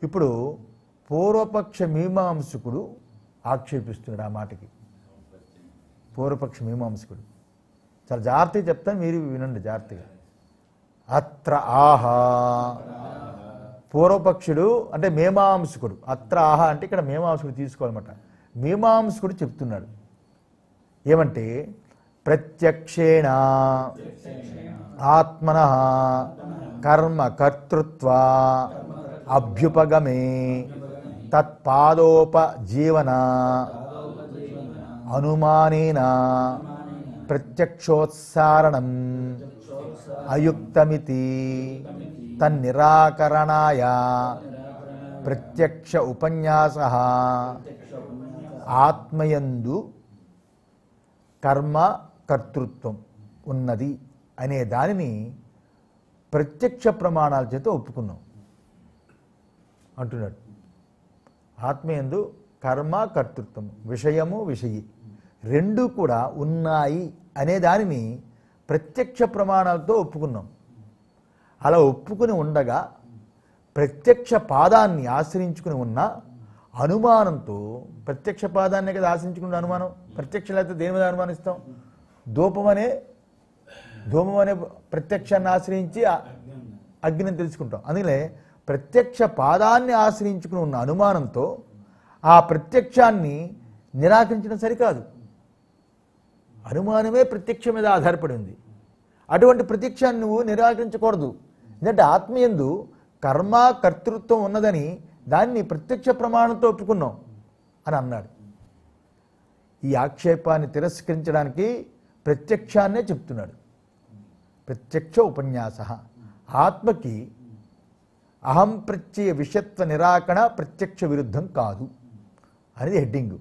ఇప్పుడు పూర్వపక్ష మీమాంసకుడు ఆక్షేపిస్తున్నాడు ఆ మాటకి పూర్వపక్ష మీమాంసకుడు చాలా జాగ్రత్తగా చెప్తాను మీరు వినండి జాగ్రత్తగా అత్ర ఆహా పూర్వపక్షుడు అంటే మీమాంసకుడు అత్ర ఆహా అంటే ఇక్కడ మీమాంసకుడు తీసుకోవాలన్నమాట మీమాంసకుడు చెప్తున్నాడు ఏమంటే ప్రత్యక్షేణ ఆత్మన కర్మ కర్తృత్వ అభ్యుపగమే తత్పాదోపజీవన అనుమానేన ప్రత్యక్షోత్సారణం అయుక్తమితి తన్నిరాకరణాయ ప్రత్యక్ష ఉపన్యాస ఆత్మయందు కర్మ కర్తృత్వం ఉన్నది అనే దానిని ప్రత్యక్ష ప్రమాణాల చేత ఒప్పుకున్నాం అంటున్నాడు ఆత్మయందు కర్మ కర్తృత్వం విషయము విషయి రెండు కూడా ఉన్నాయి అనే దానిని ప్రత్యక్ష ప్రమాణాలతో ఒప్పుకున్నాం అలా ఒప్పుకుని ఉండగా ప్రత్యక్ష పాదాన్ని ఆశ్రయించుకుని ఉన్న అనుమానంతో ప్రత్యక్ష పాదాన్ని కదా ఆశ్రయించుకున్న అనుమానం ప్రత్యక్ష లేకపోతే దేని మీద అనుమానిస్తాం ధూపం అనే ధూమం అనే ప్రత్యక్షాన్ని ఆశ్రయించి ఆ అగ్నిని తెలుసుకుంటాం అందుకనే ప్రత్యక్ష పాదాన్ని ఆశ్రయించుకుని ఉన్న అనుమానంతో ఆ ప్రత్యక్షాన్ని నిరాకరించడం సరికాదు అనుమానమే ప్రత్యక్షం మీద ఆధారపడి ఉంది అటువంటి ప్రత్యక్షాన్ని నువ్వు నిరాకరించకూడదు ఎందుకంటే ఆత్మీయందు కర్మ కర్తృత్వం ఉన్నదని దాన్ని ప్రత్యక్ష ప్రమాణంతో ఒప్పుకున్నాం అని అన్నాడు ఈ ఆక్షేపాన్ని తిరస్కరించడానికి ప్రత్యక్షాన్నే చెప్తున్నాడు ప్రత్యక్ష ఉపన్యాస ఆత్మకి అహం ప్రత్యయ విషత్వ నిరాకరణ ప్రత్యక్ష విరుద్ధం కాదు అనేది హెడ్డింగ్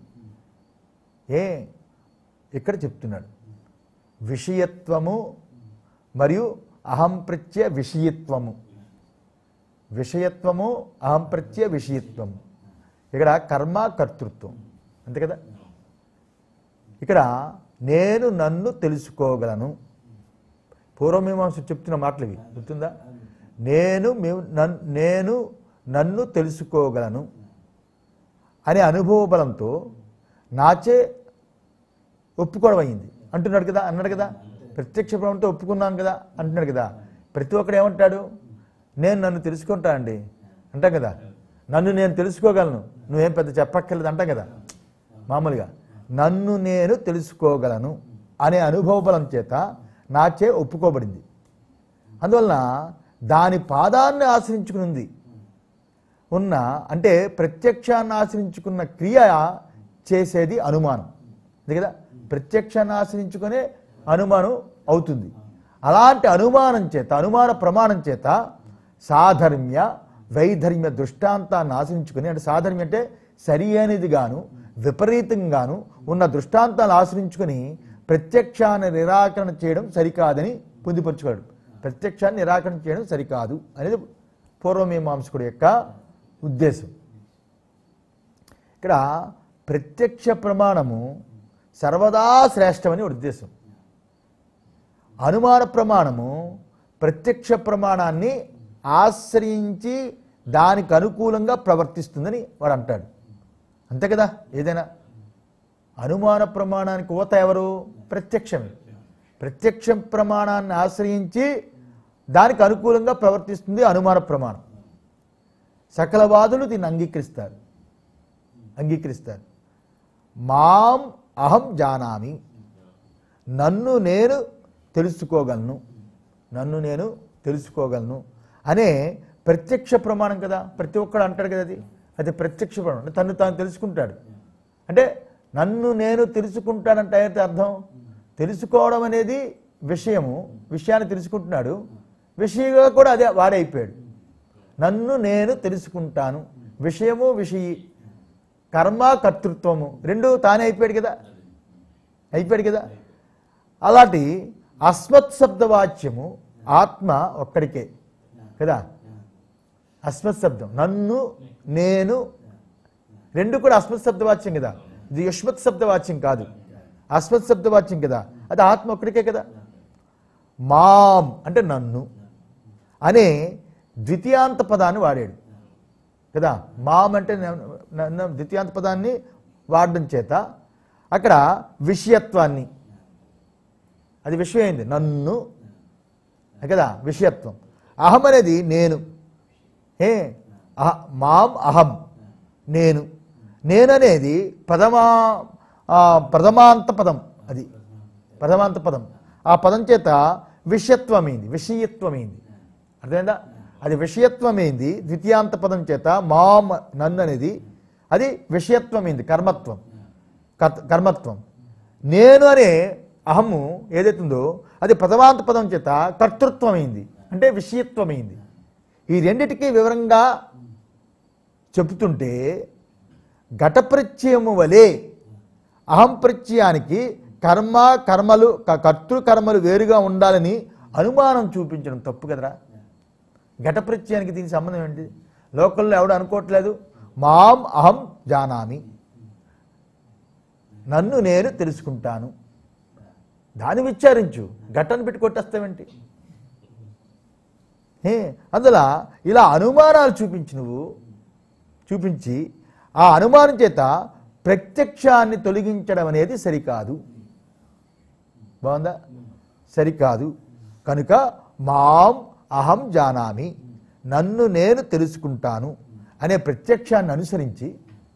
ఏ ఇక్కడ చెప్తున్నాడు విషయత్వము మరియు అహం ప్రత్యయ విషయత్వము విషయత్వము అహం ప్రత్యయ విషయత్వము ఇక్కడ కర్మ కర్తృత్వం అంతే కదా ఇక్కడ నేను నన్ను తెలుసుకోగలను పూర్వమీమాంస చెప్తున్న మాటలు ఇవి గుర్తుందా నేను మేము నన్- నేను నన్ను తెలుసుకోగలను అనే అనుభవ బలంతో నాచే ఒప్పుకోవడం అయింది అంటున్నాడు కదా అన్నాడు కదా ప్రత్యక్ష ప్రమాణంతో ఒప్పుకున్నాను కదా అంటున్నాడు కదా ప్రతి ఒక్కడు ఏమంటాడు నేను నన్ను తెలుసుకుంటా అండి అంటాం కదా నన్ను నేను తెలుసుకోగలను నువ్వేం పెద్ద చెప్పక్కర్లేదు అంటాం కదా మామూలుగా నన్ను నేను తెలుసుకోగలను అనే అనుభవ బలం చేత నాచే ఒప్పుకోబడింది అందువలన దాని పాదాన్ని ఆశ్రయించుకుని ఉంది ఉన్న అంటే ప్రత్యక్షాన్ని ఆశ్రయించుకున్న క్రియ చేసేది అనుమానం అది కదా ప్రత్యక్షాన్ని ఆశ్రయించుకునే అనుమానం అవుతుంది అలాంటి అనుమానం చేత అనుమాన ప్రమాణం చేత సాధర్మ్య వైధర్మ్య దృష్టాంతాన్ని ఆశ్రయించుకుని అంటే సాధర్మ్యం అంటే సరి అయినదిగాను విపరీతంగాను ఉన్న దృష్టాంతాన్ని ఆశ్రయించుకుని ప్రత్యక్షాన్ని నిరాకరణ చేయడం సరికాదని పొందుపరుచుకోడు ప్రత్యక్షాన్ని నిరాకరణ చేయడం సరికాదు అనేది పూర్వమీమాంసకుడు యొక్క ఉద్దేశం ఇక్కడ ప్రత్యక్ష ప్రమాణము సర్వదా శ్రేష్టమని వాడి ఉద్దేశం అనుమాన ప్రమాణము ప్రత్యక్ష ప్రమాణాన్ని ఆశ్రయించి దానికి అనుకూలంగా ప్రవర్తిస్తుందని వాడు అంటాడు అంతే కదా ఏదైనా అనుమాన ప్రమాణానికి ఊత ఎవరు ప్రత్యక్షమే ప్రత్యక్ష ప్రమాణాన్ని ఆశ్రయించి దానికి అనుకూలంగా ప్రవర్తిస్తుంది అనుమాన ప్రమాణం సకల వాదులు దీన్ని అంగీకరిస్తారు అంగీకరిస్తారు మాం అహం జానామి నన్ను నేను తెలుసుకోగలను నన్ను నేను తెలుసుకోగలను అనే ప్రత్యక్ష ప్రమాణం కదా ప్రతి ఒక్కడు అంటాడు కదా అది అది ప్రత్యక్ష ప్రమాణం అంటే తను తాను తెలుసుకుంటాడు అంటే నన్ను నేను తెలుసుకుంటానంటే అయితే అర్థం తెలుసుకోవడం అనేది విషయము విషయాన్ని తెలుసుకుంటున్నాడు విషయంగా కూడా అదే వాడే అయిపోయాడు నన్ను నేను తెలుసుకుంటాను విషయము విషయి కర్మ కర్తృత్వము రెండు తానే అయిపోయాడు కదా అయిపోయాడు కదా అలాంటి అస్మత్ శబ్ద వాచ్యము ఆత్మ ఒక్కడికే కదా అస్మత్ శబ్దం నన్ను నేను రెండు కూడా అస్మత్ శబ్దవాచ్యం కదా ఇది యుష్మత్ శబ్దవాచ్యం కాదు అస్మత్ శబ్దవాచ్యం కదా అది ఆత్మ ఒక్కడికే కదా మాం అంటే నన్ను అనే ద్వితీయాంత పదాన్ని వాడాడు కదా మాం అంటే న- న- న- ద్వితీయాంత పదాన్ని వాడడం చేత అక్కడ విషయత్వాన్ని అది విషయం అయింది నన్ను కదా విషయత్వం అహం అనేది నేను ఏ అహ మాం అహం నేను నేననేది ప్రథమా ఆ, ప్రథమాంత పదం అది ప్రథమాంత పదం ఆ పదం చేత విషయత్వమైంది విషయత్వమైంది అర్థమైందా అది విషయత్వమైంది ద్వితీయాంత పదం చేత మాం నన్ను అనేది అది విషయత్వమైంది కర్మత్వం కర్త- కర్మత్వం నేను అనే అహము ఏదైతుందో అది ప్రథమాంత పదం చేత కర్తృత్వమైంది అంటే విషయత్వమైంది ఈ రెండిటికి వివరంగా చెబుతుంటే ఘట ప్రత్యయము వలె అహం ప్రత్యయానికి కర్మ కర్మలు క- కర్తృ కర్మలు వేరుగా ఉండాలని అనుమానం చూపించడం తప్పు కదరా ఘట ప్రత్యయానికి దీనికి సంబంధం ఏంటి లోకల్లో ఎవడు అనుకోవట్లేదు మాం అహం జానామి నన్ను నేను తెలుసుకుంటాను దాన్ని విచారించు ఘటన పెట్టి కొట్టేస్తావేంటి ఏ అందులో ఇలా అనుమానాలు చూపించి నువ్వు చూపించి ఆ అనుమానం చేత ప్రత్యక్షాన్ని తొలగించడం అనేది సరికాదు బాగుందా సరికాదు కనుక మాం అహం జానామి నన్ను నేను తెలుసుకుంటాను అనే ప్రత్యక్షాన్ని అనుసరించి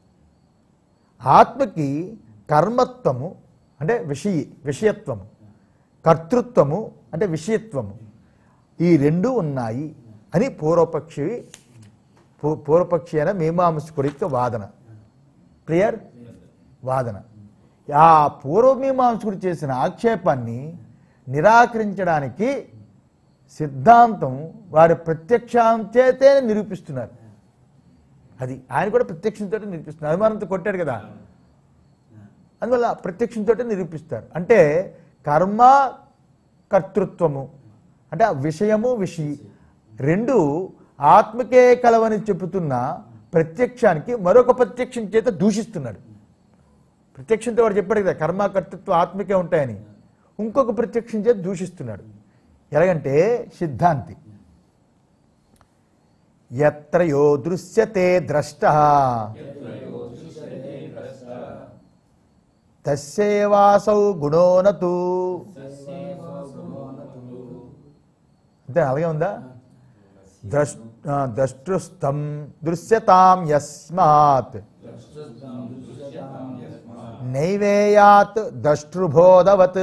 ఆత్మకి కర్మత్వము అంటే విషయ విషయత్వము కర్తృత్వము అంటే విషయత్వము ఈ రెండు ఉన్నాయి అని పూర్వపక్షి పూ- పూర్వపక్షి అయిన మీమాంసకుడి యొక్క వాదన క్లియర్ వాదన ఆ పూర్వమీమాంసకుడు చేసిన ఆక్షేపాన్ని నిరాకరించడానికి సిద్ధాంతం వారి ప్రత్యక్షం చేతే నిరూపిస్తున్నారు అది ఆయన కూడా ప్రత్యక్షంతో నిరూపిస్తున్నారు అనుమానంతో కొట్టాడు కదా అందువల్ల ప్రత్యక్షంతో నిరూపిస్తారు అంటే కర్మ కర్తృత్వము అంటే ఆ విషయము విషయి రెండు ఆత్మకే కలవని చెబుతున్న ప్రత్యక్షానికి మరొక ప్రత్యక్షం చేత దూషిస్తున్నాడు ప్రత్యక్షంతో వాడు చెప్పాడు కదా కర్మ కర్తృత్వం ఆత్మకే ఉంటాయని ఇంకొక ప్రత్యక్షం చేత దూషిస్తున్నాడు ఎలాగంటే సిద్ధాంతి ఎత్ర యో దృశ్యతే ద్రష్ట తస్యేవాసౌ గుణోనతు అంతే అలాగే ఉందా ద్రష్ ఆ, ద్రష్టుస్థం దృశ్యతాం యస్మాత్ నైవేయాత్ ద్రష్టృబోధవత్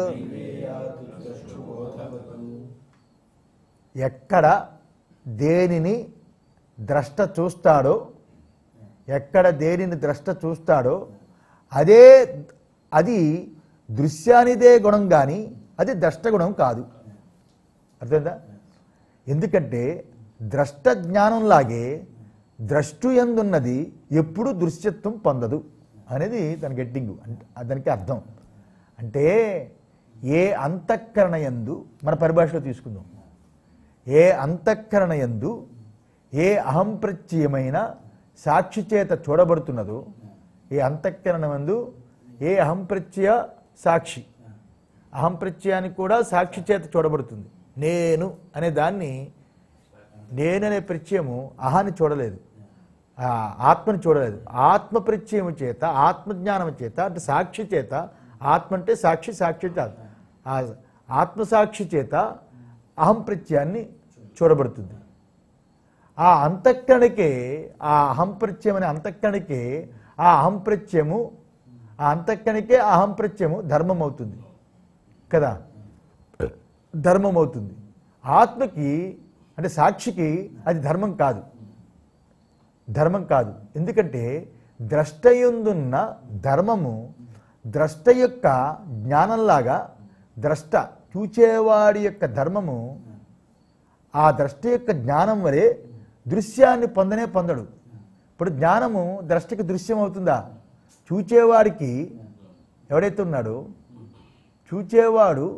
ఎక్కడ దేనిని ద్రష్ట చూస్తాడో ఎక్కడ దేనిని ద్రష్ట చూస్తాడో అదే అది దృశ్యానిదే గుణం కానీ అది ద్రష్ట గుణం కాదు అర్థమైందా ఎందుకంటే ద్రష్ట జ్ఞానంలాగే ద్రష్టు ఎందున్నది ఎప్పుడు దృశ్యత్వం పొందదు అనేది దాని గెట్టింగు అంటే దానికి అర్థం అంటే ఏ అంతఃకరణ యందు మన పరిభాషలో తీసుకుందాం ఏ అంతఃకరణ యందు ఏ అహం ప్రత్యయమైన సాక్షి చేత చూడబడుతున్నదో ఏ అంతఃకరణ యందు ఏ అహం ప్రత్యయ సాక్షి అహం ప్రత్యయానికి కూడా సాక్షి చేత చూడబడుతుంది నేను అనే దాన్ని నేననే ప్రత్యయము అహాన్ని చూడలేదు ఆ ఆత్మని చూడలేదు ఆత్మ ప్రత్యయము చేత ఆత్మజ్ఞానం చేత అంటే సాక్షి చేత ఆత్మ అంటే సాక్షి సాక్షి చేత ఆ ఆత్మసాక్షి చేత అహం ప్రత్యయాన్ని చూడబడుతుంది ఆ అంతఃకరణకే ఆ అహం ప్రత్యయం అనే అంతఃకరణకే ఆ అహం ప్రత్యయము ఆ అంతఃకరణకే ఆ అహం ప్రత్యయము ధర్మం అవుతుంది కదా ధర్మం అవుతుంది ఆత్మకి అంటే సాక్షికి అది ధర్మం కాదు ధర్మం కాదు ఎందుకంటే ద్రష్టయందున్న ధర్మము ద్రష్ట యొక్క జ్ఞానంలాగా ద్రష్ట చూచేవాడి యొక్క ధర్మము ఆ ద్రష్ట యొక్క జ్ఞానం వలె దృశ్యాన్ని పొందనే పొందడు ఇప్పుడు జ్ఞానము ద్రష్టకి దృశ్యం అవుతుందా చూచేవాడికి ఎవడైతే ఉన్నాడో చూచేవాడు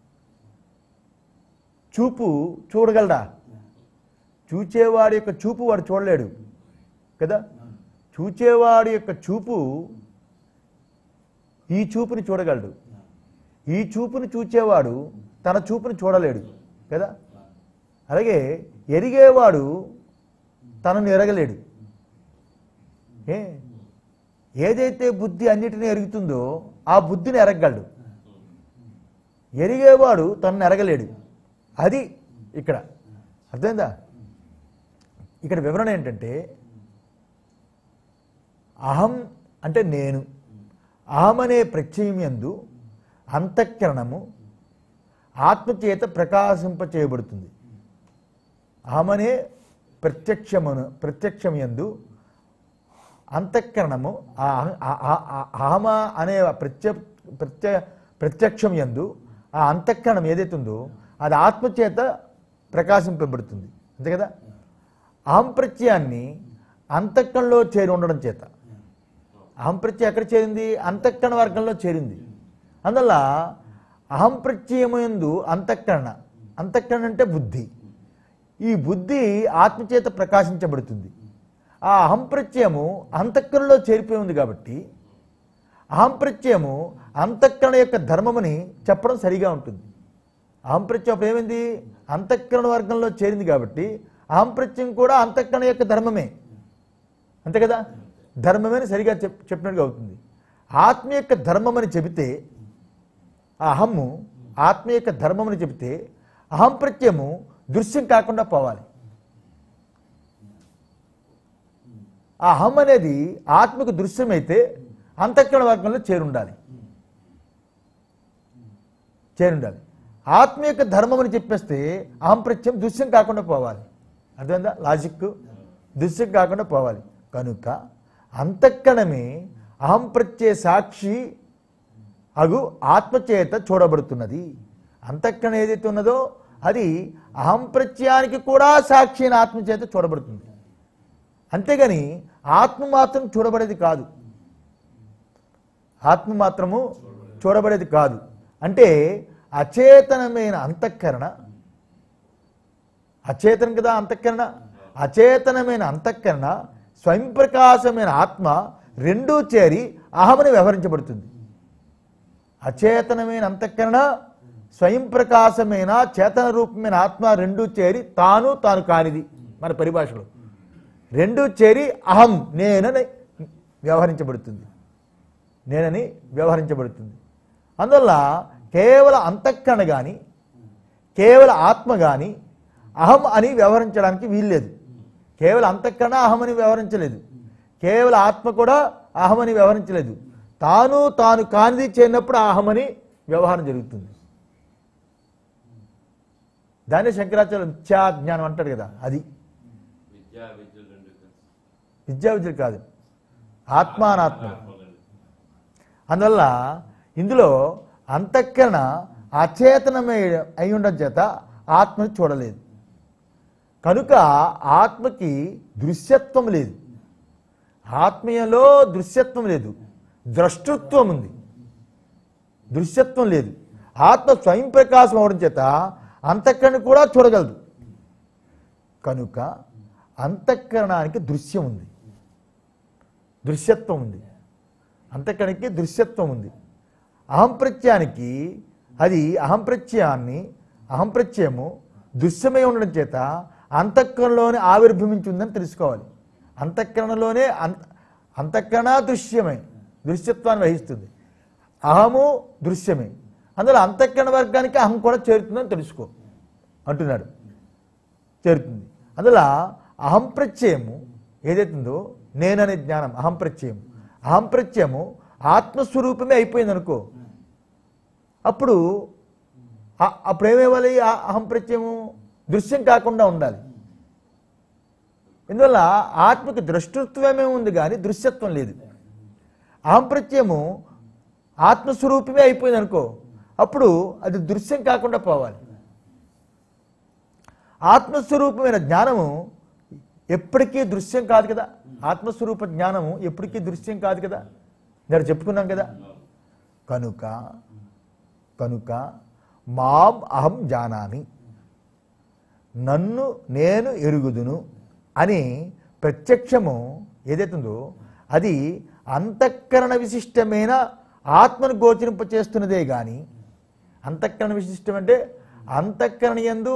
చూపు చూడగలడా చూచేవాడి యొక్క చూపు వాడు చూడలేడు కదా చూచేవాడి యొక్క చూపు ఈ చూపుని చూడగలడు ఈ చూపుని చూచేవాడు తన చూపుని చూడలేడు కదా అలాగే ఎరిగేవాడు తనను ఎరగలేడు ఏ ఏదైతే బుద్ధి అన్నిటినీ ఎరుగుతుందో ఆ బుద్ధిని ఎరగలడు ఎరిగేవాడు తనను ఎరగలేడు అది ఇక్కడ అర్థమైందా ఇక్కడ వివరణ ఏంటంటే అహం అంటే నేను అహం అనే ప్రత్యయం యందు అంతఃకరణము ఆత్మచేత ప్రకాశింపచేయబడుతుంది అహమనే ప్రత్యక్షమును ప్రత్యక్షం యందు అంతఃకరణము ఆ అహ- ఆ- ఆ- ఆ- అహమ అనే ప్రత్య ప్రత్య ప్రత్యక్షం యందు ఆ అంతఃకరణం ఏదైతే ఉందో అది ఆత్మచేత ప్రకాశింపబడుతుంది అంతే కదా అహం ప్రత్యయాన్ని అంతఃకరణలో చేరి ఉండడం చేత అహం ప్రత్యయం ఎక్కడ చేరింది అంతఃకరణ వర్గంలో చేరింది అందువల్ల అహం ప్రత్యయమందు అంతఃకరణ అంతఃకరణ అంటే బుద్ధి ఈ బుద్ధి ఆత్మచేత ప్రకాశించబడుతుంది ఆ అహం ప్రత్యయము అంతఃకరణలో చేరిపోయి ఉంది కాబట్టి అహం ప్రత్యయము అంతఃకరణ యొక్క ధర్మమని చెప్పడం సరిగా ఉంటుంది అహం ప్రత్యయం అప్పుడు ఏమైంది అంతఃకరణ వర్గంలో చేరింది కాబట్టి అహం ప్రత్యయం కూడా అంతఃకరణ యొక్క ధర్మమే అంతే కదా ధర్మమని సరిగా చెప్ చెప్పినట్టుగా అవుతుంది ఆత్మ యొక్క ధర్మమని చెబితే ఆ అహమ్ము ఆత్మ యొక్క ధర్మమని చెబితే అహం ప్రత్యయము దృశ్యం కాకుండా పోవాలి ఆ అహం అనేది ఆత్మకు దృశ్యమైతే అంతఃకరణ వర్గంలో చేరుండాలి చేరుండాలి ఆత్మ యొక్క ధర్మం అని చెప్పేస్తే అహం ప్రత్యయం దృశ్యం కాకుండా పోవాలి అర్థమైందా లాజిక్ దృశ్యం కాకుండా పోవాలి కనుక అంతఃకరణమే అహం ప్రత్యయ సాక్షి అగు ఆత్మచేత చూడబడుతున్నది అంతఃకరణ ఏదైతే ఉన్నదో అది అహం ప్రత్యయానికి కూడా సాక్షి అయిన ఆత్మచేత చూడబడుతుంది అంతేగాని ఆత్మ మాత్రం చూడబడేది కాదు ఆత్మ మాత్రము చూడబడేది కాదు అంటే అచేతనమైన అంతఃకరణ అచేతనం కదా అంతఃకరణ అచేతనమైన అంతఃకరణ స్వయం ప్రకాశమైన ఆత్మ రెండూ చేరి అహమని వ్యవహరించబడుతుంది అచేతనమైన అంతఃకరణ స్వయం ప్రకాశమైన చేతన రూపమైన ఆత్మ రెండూ చేరి తాను తాను కానిది మన పరిభాషలో రెండూ చేరి అహం నేనని వ్యవహరించబడుతుంది నేనని వ్యవహరించబడుతుంది అందువల్ల కేవల అంతఃకరణ కానీ కేవల ఆత్మ కానీ అహం అని వ్యవహరించడానికి వీల్లేదు కేవల అంతఃకరణ అహమని వ్యవహరించలేదు కేవల ఆత్మ కూడా అహమని వ్యవహరించలేదు తాను తాను కానిది చేయనప్పుడు ఆ అహమని వ్యవహారం జరుగుతుంది దాన్ని శంకరాచార్య మిథ్యా జ్ఞానం అంటాడు కదా అది విద్యా విద్యులు రెండు కలిసి విద్యా విద్యలు కాదు ఆత్మానాత్మ అందువల్ల ఇందులో అంతఃకరణ అచేతనమై అయి ఉండడం చేత ఆత్మని చూడలేదు కనుక ఆత్మకి దృశ్యత్వం లేదు ఆత్మీయలో దృశ్యత్వం లేదు ద్రష్టృత్వం ఉంది దృశ్యత్వం లేదు ఆత్మ స్వయం ప్రకాశం అవడం చేత అంతఃకరణ కూడా చూడగలదు కనుక అంతఃకరణానికి దృశ్యం ఉంది దృశ్యత్వం ఉంది అంతఃకరణకి దృశ్యత్వం ఉంది అహం ప్రత్యయానికి అది అహం ప్రత్యయాన్ని అహం ప్రత్యయము దృశ్యమై ఉండడం చేత అంతఃకరణలోనే ఆవిర్భవించి ఉందని తెలుసుకోవాలి అంతఃకరణలోనే అంత అంతఃకరణ దృశ్యమే దృశ్యత్వాన్ని వహిస్తుంది అహము దృశ్యమే అందులో అంతఃకరణ వర్గానికి అహం కూడా చేరుతుందని తెలుసుకో అంటున్నాడు చేరుతుంది అందులో అహం ప్రత్యయము ఏదైతుందో నేననే జ్ఞానం అహం ప్రత్యయం అహం ప్రత్యయము ఆత్మస్వరూపమే అయిపోయింది అనుకో అప్పుడు ఆ- అప్పుడు ఏమేవాలి ఆ అహం ప్రత్యయము దృశ్యం కాకుండా ఉండాలి ఇందువల్ల ఆత్మకి ద్రష్టృత్వమే ఉంది కానీ దృశ్యత్వం లేదు అహం ప్రత్యయము ఆత్మస్వరూపమే అయిపోయింది అనుకో అప్పుడు అది దృశ్యం కాకుండా పోవాలి ఆత్మస్వరూపమైన జ్ఞానము ఎప్పటికీ దృశ్యం కాదు కదా ఆత్మస్వరూప జ్ఞానము ఎప్పటికీ దృశ్యం కాదు కదా నేను చెప్పుకున్నాం కదా కనుక కనుక మాం అహం జానామి నన్ను నేను ఎరుగుదును అని ప్రత్యక్షము ఏదైతుందో అది అంతఃకరణ విశిష్టమైన ఆత్మను గోచరింప చేస్తున్నదే కానీ అంతఃకరణ విశిష్టం అంటే అంతఃకరణ యందు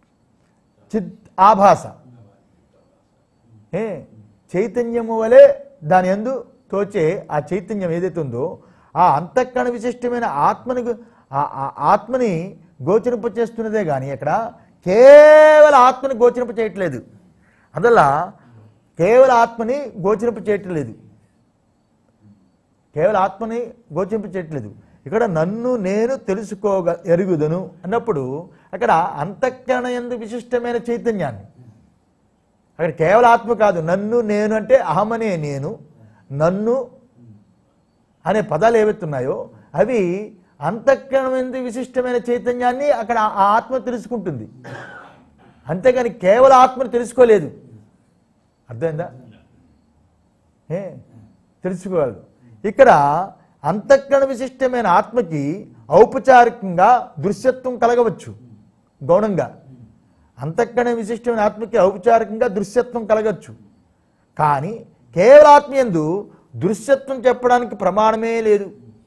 చిత్ ఆభాస ఏ చైతన్యము వలె దాని ఎందు తోచే ఆ చైతన్యం ఏదైతే ఉందో ఆ అంతఃకరణ విశిష్టమైన ఆత్మని గు- ఆ- ఆ ఆత్మని గోచరింప చేస్తున్నదే కానీ అక్కడ కేవలం ఆత్మని గోచరింప చేయట్లేదు అందువల్ల కేవలం ఆత్మని గోచరింప చేయటం లేదు కేవలం ఆత్మని గోచరింప చేయట్లేదు ఇక్కడ నన్ను నేను తెలుసుకోగ ఎరుగుదను అన్నప్పుడు అక్కడ అంతఃకరణ ఎందు విశిష్టమైన చైతన్యాన్ని అక్కడ కేవలం ఆత్మ కాదు నన్ను నేను అంటే అహమనే నేను నన్ను అనే పదాలు ఏవైతున్నాయో అవి అంతఃకరణం ఎందు విశిష్టమైన చైతన్యాన్ని అక్కడ ఆ ఆత్మ తెలుసుకుంటుంది అంతేగాని కేవలం ఆత్మను తెలుసుకోలేదు అర్థమైందా ఏ తెలుసుకోగలదు ఇక్కడ అంతఃకరణ విశిష్టమైన ఆత్మకి ఔపచారికంగా దృశ్యత్వం కలగవచ్చు గౌణంగా అంతఃకరణ విశిష్టమైన ఆత్మకి ఔపచారికంగా దృశ్యత్వం కలగచ్చు కానీ కేవల ఆత్మయందు దృశ్యత్వం చెప్పడానికి ప్రమాణమే లేదు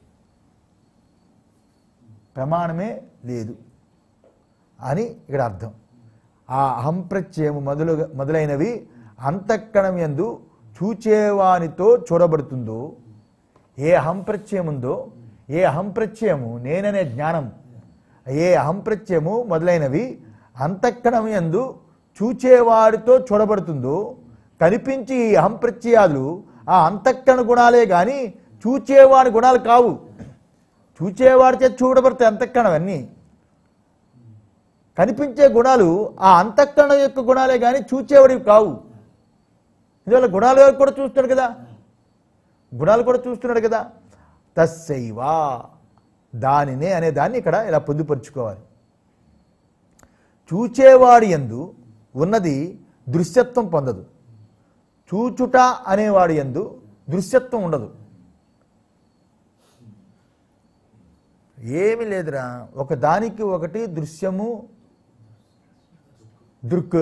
ప్రమాణమే లేదు అని ఇక్కడ అర్థం ఆ అహం ప్రత్యయము మొదలు మొదలైనవి అంతఃకరణం యందు చూచేవానితో చూడబడుతుందో ఏ అహం ప్రత్యయం ఉందో ఏ అహం ప్రత్యయము నేననే జ్ఞానం ఏ అహం ప్రత్యయము మొదలైనవి అంతఃకరణం యందు చూచేవాడితో చూడబడుతుందో కనిపించి ఈ అహం ప్రత్యయాలు ఆ అంతఃకరణ గుణాలే కానీ చూచేవాడి గుణాలు కావు చూచేవాడి చేత చూడబడతాయి అంతఃకరణం అన్నీ కనిపించే గుణాలు ఆ అంతఃకరణ యొక్క గుణాలే కానీ చూచేవాడివి కావు ఇందువల్ల గుణాలు ఎవరు కూడా చూస్తున్నాడు కదా గుణాలు కూడా చూస్తున్నాడు కదా తస్సైవా దానినే అనే దాన్ని ఇక్కడ ఇలా పొందుపరుచుకోవాలి చూచేవాడి ఎందు ఉన్నది దృశ్యత్వం పొందదు చూచుట అనేవాడి ఎందు దృశ్యత్వం ఉండదు ఏమి లేదురా ఒక దానికి ఒకటి దృశ్యము దృక్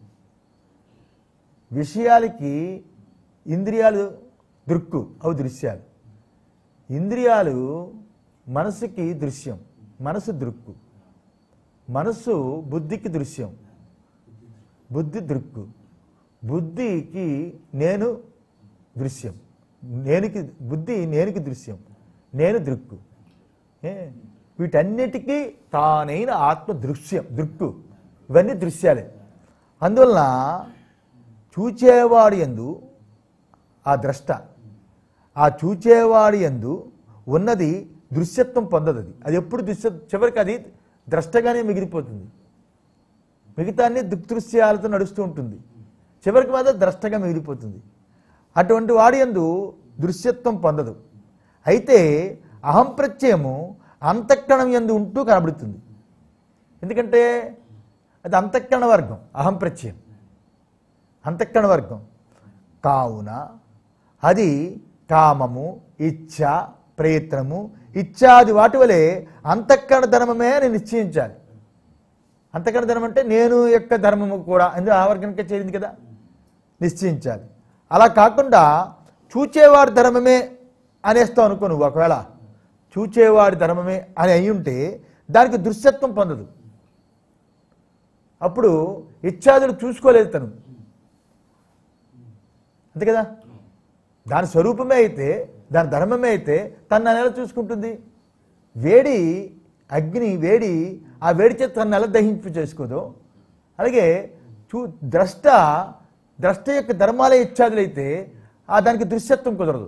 విషయాలకి ఇంద్రియాలు దృక్కు అవి దృశ్యాలు ఇంద్రియాలు మనసుకి దృశ్యం మనసు దృక్కు మనసు బుద్ధికి దృశ్యం బుద్ధి దృక్కు బుద్ధికి నేను దృశ్యం నేనుకి బుద్ధి నేనుకి దృశ్యం నేను దృక్కు ఏ? వీటన్నిటికీ తానైన ఆత్మ దృశ్యం దృక్కు ఇవన్నీ దృశ్యాలే అందువలన చూచేవాడు ఎందు ఆ ద్రష్ట ఆ చూచేవాడి ఎందు ఉన్నది దృశ్యత్వం పొందదు అది అది ఎప్పుడు దృశ్య చివరికి అది ద్రష్టగానే మిగిలిపోతుంది మిగతా అన్ని దుక్దృశ్యాలతో నడుస్తూ ఉంటుంది చివరికి మాత్రం ద్రష్టగా మిగిలిపోతుంది అటువంటి వాడి ఎందు దృశ్యత్వం పొందదు అయితే అహం ప్రత్యయము అంతఃకరణం ఎందు ఉంటూ కనబడుతుంది ఎందుకంటే అది అంతఃకరణ వర్గం అహం ప్రత్యయం అంతఃకరణ వర్గం కావున అది కామము ఇచ్ఛ ప్రయత్నము ఇచ్ఛాది వాటి వలె అంతఃకరణ ధర్మమే అని నిశ్చయించాలి అంతఃకరణ ధర్మం అంటే నేను యొక్క ధర్మము కూడా ఎందుకు ఆ వర్గానికే చేరింది కదా నిశ్చయించాలి అలా కాకుండా చూచేవాడి ధర్మమే అనేస్తావు అనుకో నువ్వు ఒకవేళ చూచేవాడి ధర్మమే అని అయి ఉంటే దానికి దృశ్యత్వం పొందదు అప్పుడు ఇచ్ఛాదులు చూసుకోలేదు తను అంతే కదా దాని స్వరూపమే అయితే దాని ధర్మమే అయితే తను నన్ను ఎలా చూసుకుంటుంది వేడి అగ్ని వేడి ఆ వేడి చేత తను ఎలా దహింపు చేసుకోదు అలాగే చూ ద్రష్ట ద్రష్ట యొక్క ధర్మాలే ఇచ్చాదులైతే ఆ దానికి దృశ్యత్వం కుదరదు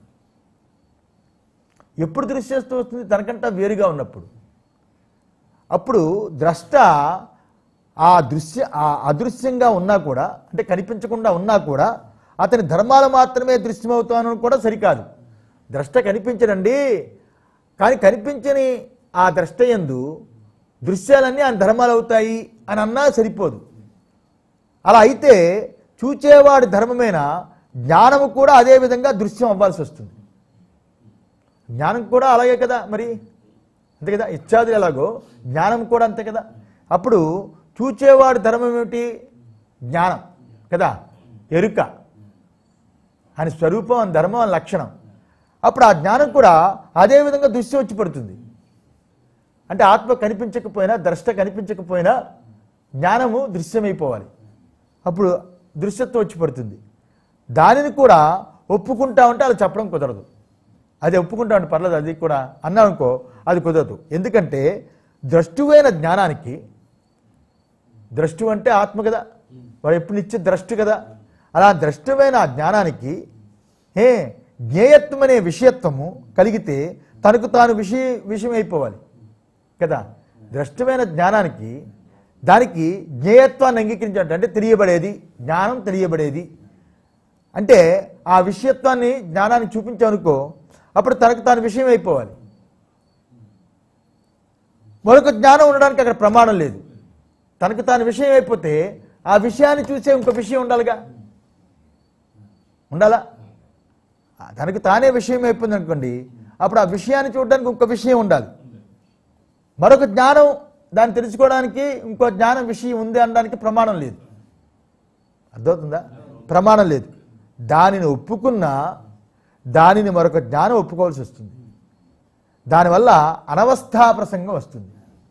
ఎప్పుడు దృశ్యత్వం వస్తుంది తనకంటా వేరుగా ఉన్నప్పుడు అప్పుడు ద్రష్ట ఆ దృశ్య ఆ అదృశ్యంగా ఉన్నా కూడా అంటే కనిపించకుండా ఉన్నా కూడా అతని ధర్మాలు మాత్రమే దృశ్యమవుతానని కూడా సరికాదు ద్రష్ట కనిపించడండి కానీ కనిపించని ఆ ద్రష్ట యందు దృశ్యాలన్నీ ఆయన ధర్మాలు అవుతాయి అని అన్నా సరిపోదు అలా అయితే చూచేవాడి ధర్మమైన జ్ఞానము కూడా అదే విధంగా దృశ్యం అవ్వాల్సి వస్తుంది జ్ఞానం కూడా అలాగే కదా మరి అంతే కదా ఇచ్చాది ఎలాగో జ్ఞానం కూడా అంతే కదా అప్పుడు చూచేవాడి ధర్మం ఏమిటి జ్ఞానం కదా ఎరుక అని స్వరూపం అని ధర్మం అని లక్షణం అప్పుడు ఆ జ్ఞానం కూడా అదే విధంగా దృశ్యం వచ్చి పడుతుంది అంటే ఆత్మ కనిపించకపోయినా ద్రష్ట కనిపించకపోయినా జ్ఞానము దృశ్యమైపోవాలి అప్పుడు దృశ్యత్వం వచ్చి పడుతుంది దానిని కూడా ఒప్పుకుంటా ఉంటే అది చెప్పడం కుదరదు అది ఒప్పుకుంటా ఉంటే పర్లేదు అది కూడా అన్నాం అనుకో అది కుదరదు ఎందుకంటే ద్రష్టువైన జ్ఞానానికి ద్రష్టు అంటే ఆత్మ కదా వాడు ఎప్పుడు నిత్య ద్రష్టు కదా అలా ద్రష్టమైన ఆ జ్ఞానానికి ఏ జ్ఞేయత్వం అనే విషయత్వము కలిగితే తనకు తాను విషయ విషయం అయిపోవాలి కదా ద్రష్టమైన జ్ఞానానికి దానికి జ్ఞేయత్వాన్ని అంగీకరించాలంటే అంటే తెలియబడేది జ్ఞానం తెలియబడేది అంటే ఆ విషయత్వాన్ని జ్ఞానాన్ని చూపించామనుకో అప్పుడు తనకు తాను విషయం అయిపోవాలి మరొక జ్ఞానం ఉండడానికి అక్కడ ప్రమాణం లేదు తనకు తాను విషయం అయిపోతే ఆ విషయాన్ని చూసే ఇంకో విషయం ఉండాలిగా ఉండాలా ఆ తనకు తానే విషయం అయిపోయింది అనుకోండి అప్పుడు ఆ విషయాన్ని చూడడానికి ఇంకో విషయం ఉండాలి మరొక జ్ఞానం దాన్ని తెలుసుకోవడానికి ఇంకో జ్ఞానం విషయం ఉంది అనడానికి ప్రమాణం లేదు అర్థమవుతుందా ప్రమాణం లేదు దానిని ఒప్పుకున్నా దానిని మరొక జ్ఞానం ఒప్పుకోవాల్సి వస్తుంది దానివల్ల అనవస్థా ప్రసంగం వస్తుంది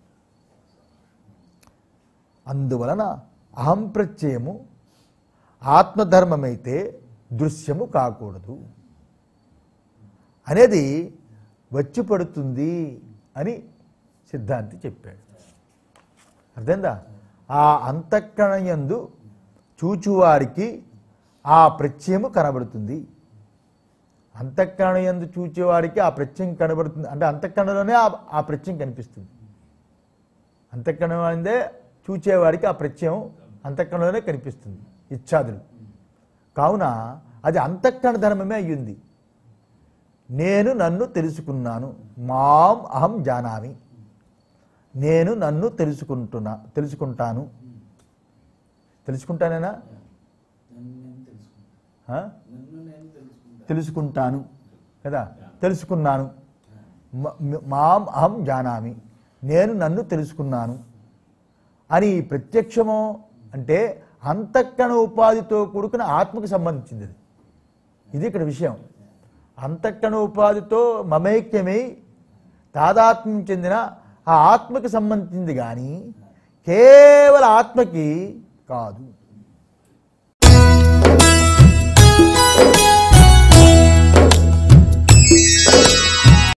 అందువలన అహం ప్రత్యయము ఆత్మధర్మమైతే దృశ్యము కాకూడదు అనేది వచ్చి పడుతుంది అని సిద్ధాంతి చెప్పాడు అర్థమైందా ఆ అంతఃకరణయందు చూచువారికి ఆ ప్రత్యయము కనబడుతుంది అంతఃకరణయందు చూచేవాడికి ఆ ప్రత్యయం కనబడుతుంది అంటే అంతఃకరణలోనే ఆ ఆ ప్రత్యయం కనిపిస్తుంది అంతఃకరణం అందే చూచేవాడికి ఆ ప్రత్యయం అంతఃకరణలోనే కనిపిస్తుంది ఇచ్ఛాదులు కావున అది అంతఃకరణ ధర్మమే అయ్యింది నేను నన్ను తెలుసుకున్నాను మాం అహం జానామి నేను నన్ను తెలుసుకుంటున్నా తెలుసుకుంటాను తెలుసుకుంటానేనా నన్ను నేను తెలుసుకుంటాను ఆ? నన్ను నేను తెలుసుకుంటాను తెలుసుకుంటాను కదా తెలుసుకున్నాను మ- మ- మాం అహం జానామి నేను నన్ను తెలుసుకున్నాను అని ఈ ప్రత్యక్షము అంటే అంతఃకరణ ఉపాధితో కూడుకున్న ఆత్మకు సంబంధించింది అది ఇది ఇక్కడ విషయం అంతఃకరణ ఉపాధితో మమైక్యమై తాదాత్మ్యం చెందిన ఆ ఆత్మకి సంబంధించింది కానీ కేవల ఆత్మకి కాదు